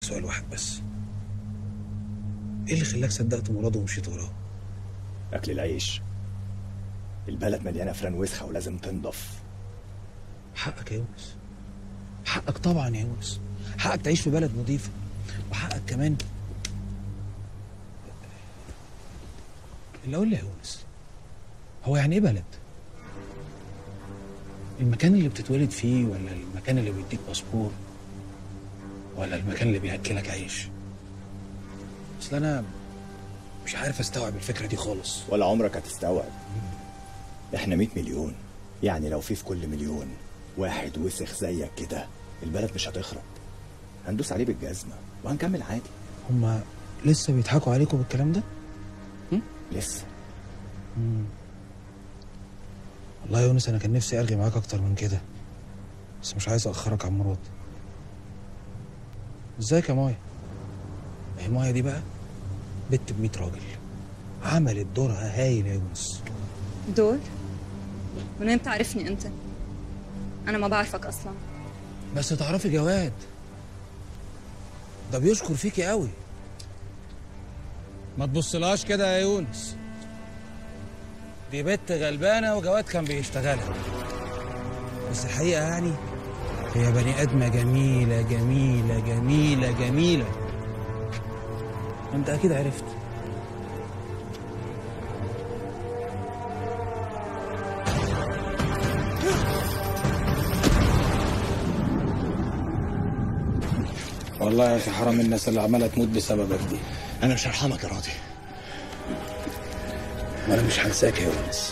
سؤال واحد بس ايه اللي خلاك صدقت مراد ومشيت وراه اكل العيش البلد مليانه فران وسخه ولازم تنضف حقك يا يونس حقك طبعا يا يونس حقك تعيش في بلد نظيفة وحقك كمان اللي اقول لي يا يونس هو يعني ايه بلد؟ المكان اللي بتتولد فيه ولا المكان اللي بيديك باسبور ولا المكان اللي بياكلك عيش اصل انا مش عارف استوعب الفكره دي خالص ولا عمرك هتستوعب احنا 100 مليون يعني لو في في كل مليون واحد وسخ زيك كده البلد مش هتخرب هندوس عليه بالجزمه وهنكمل عادي هما لسه بيضحكوا عليكم بالكلام ده لسه والله يا يونس انا كان نفسي ارغي معاك اكتر من كده بس مش عايز اخرك عن مراد ازيك يا مايا هي مايا دي بقى بنت ب 100 راجل عملت دورها هايل يا يونس دور من وين بتعرفني انت انا ما بعرفك اصلا بس تعرفي جواد ده بيشكر فيكي قوي ما تبصلهاش كده يا يونس دي بنت غلبانه وجواد كان بيشتغلها بس الحقيقه يعني هي بني ادمه جميله جميله جميله جميله انت اكيد عرفت والله يا اخي حرام الناس اللي عماله تموت بسببك دي انا مش هرحمك يا راضي وانا مش هنساك يا يونس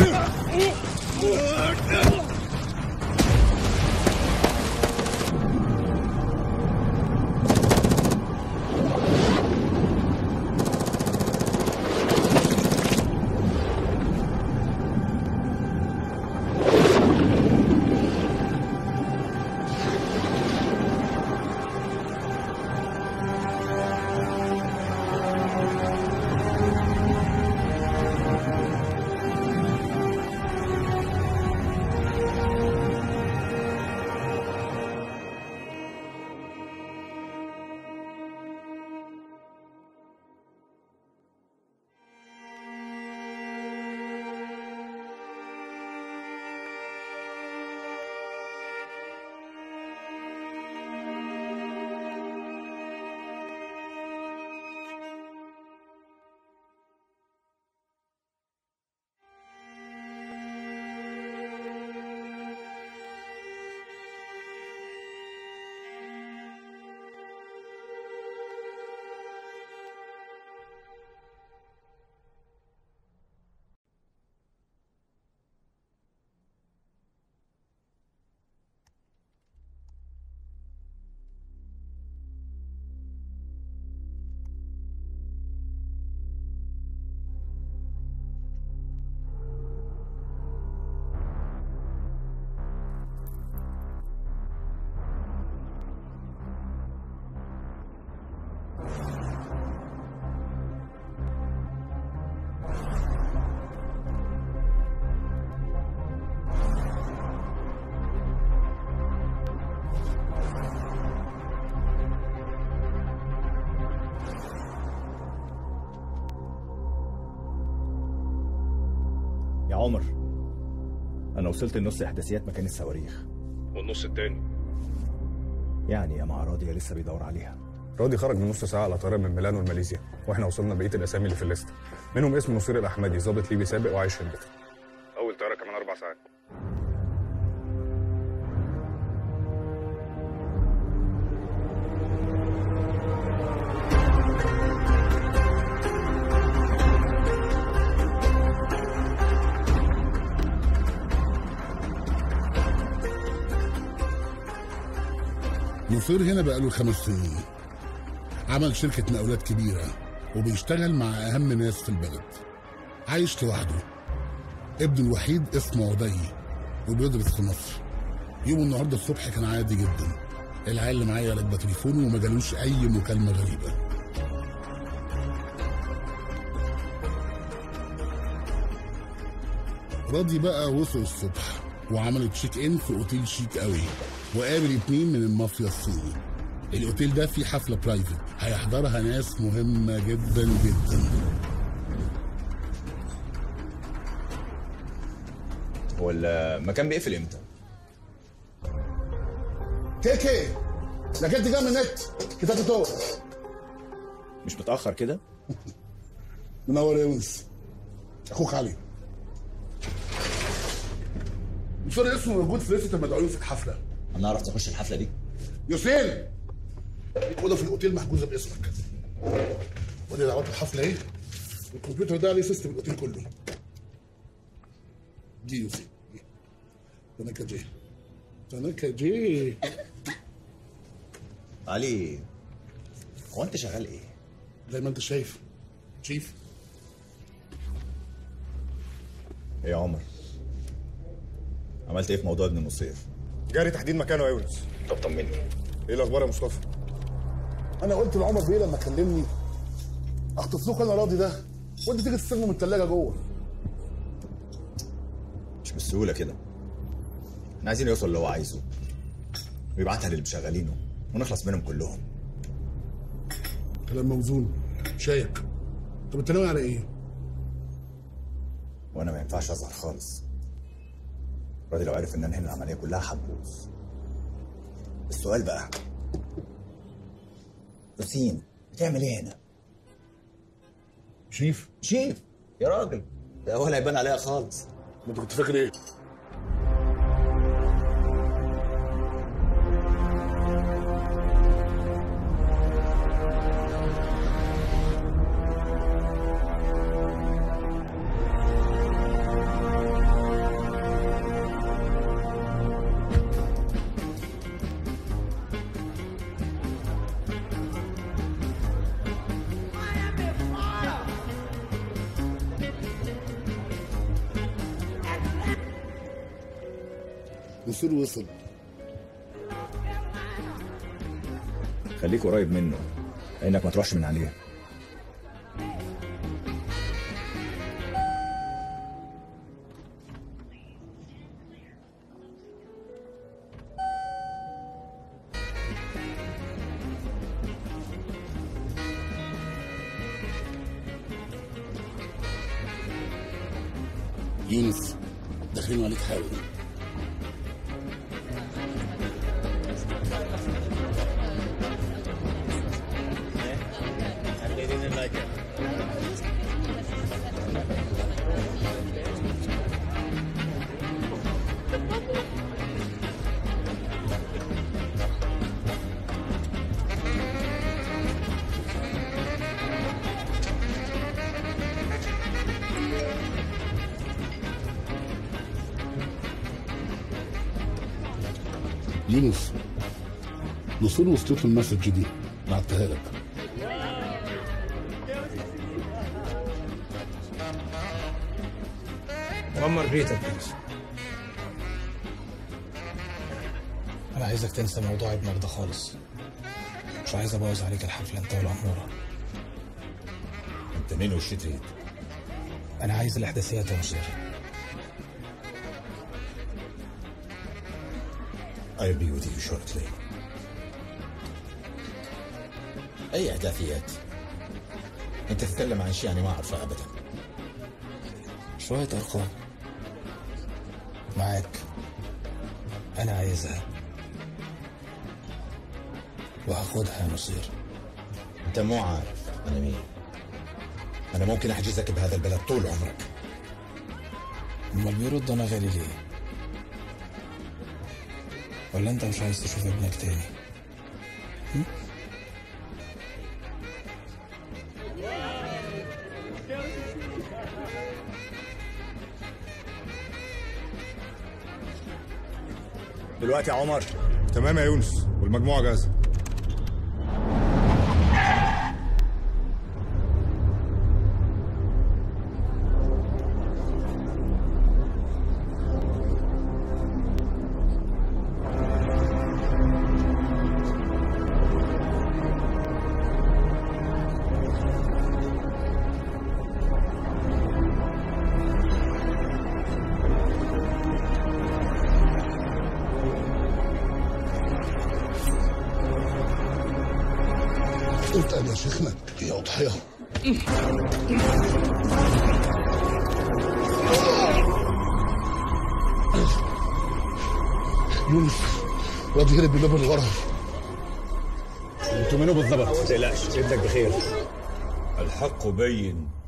يا عمر انا وصلت لنص احداثيات مكان الصواريخ والنص التاني يعني يا مع راضي لسه بيدور عليها راضي خرج من نص ساعة على طيارة من ميلانو لماليزيا واحنا وصلنا بقية الأسامي اللي في الليستة منهم اسم نصير الأحمدي ضابط ليبي سابق وعايش في البيت أول طيارة كمان أربع ساعات نصير هنا بقاله خمس سنين عمل شركة مقاولات كبيرة وبيشتغل مع أهم ناس في البلد عايش لوحده ابنه الوحيد اسمه عدي وبيدرس في مصر يوم النهاردة الصبح كان عادي جدا العيال اللي معايا راكبة تليفونه وما جالوش أي مكالمة غريبة راضي بقى وصل الصبح وعمل تشيك ان في اوتيل شيك قوي وقابل اتنين من المافيا الصيني الاوتيل ده فيه حفله برايفت هيحضرها ناس مهمه جدا جدا هو المكان بيقفل امتى؟ كيكي لكن انت جاي من النت كتاب دور مش متأخر كده؟ منور يا يونس اخوك علي مصر اسمه موجود في لسته المدعوين في الحفله هنعرف تخش الحفلة دي؟ يوسين ليك اوضه في الاوتيل محجوزه باسمك ودي دعوات الحفله ايه الكمبيوتر ده عليه سيستم الاوتيل كله دي يوسين تنكا جي تنكا جي علي هو انت شغال ايه؟ زي ما انت شايف شيف ايه يا عمر؟ عملت ايه في موضوع ابن النصير؟ جاري تحديد مكانه يا يونس طب طمني ايه الاخبار يا مصطفى انا قلت لعمر بيه لما كلمني اخطف لكم انا راضي ده وانت تيجي تستلمه من الثلاجه جوه مش بالسهولة كده احنا عايزين يوصل اللي هو عايزه ويبعتها للي مشغلينه ونخلص منهم كلهم كلام موزون شايك طب انت ناوي على ايه؟ وانا ما ينفعش اظهر خالص الراجل لو عرف ان انا هنا العمليه كلها هتبوظ السؤال بقى ياسين بتعمل ايه هنا؟ شيف شيف يا راجل ده ولا هيبان عليها خالص انت كنت فاكر ايه؟ نصير وصل خليك قريب منه عينك ما تروحش من عليه يونس داخلين عليك حالا يونس نصير وصلت المسج دي بعتها لك عمر بيتك يونس انا عايزك تنسى موضوع ابنك ده خالص مش عايز ابوظ عليك الحفله انت والاموره انت مين وشيت انا عايز الاحداثيات يا مصير I'll be with you shortly. أي إحداثيات؟ أنت تتكلم عن شيء أنا ما أعرفه أبدا. شويه ارقام معاك انا عايزها وهاخدها يا مصير أنت مو عارف أنا مين. أنا ممكن أحجزك بهذا البلد طول عمرك. امال بيرد انا غالي ليه ولا انت مش عايز تشوف ابنك تاني دلوقتي يا عمر تمام يا يونس والمجموعه جاهزه اتقل يا شيخنا هي أضحية يونس واد هرب من باب الغرف انتوا منو بالضبط؟ ما تقلقش ابنك بخير الحق بين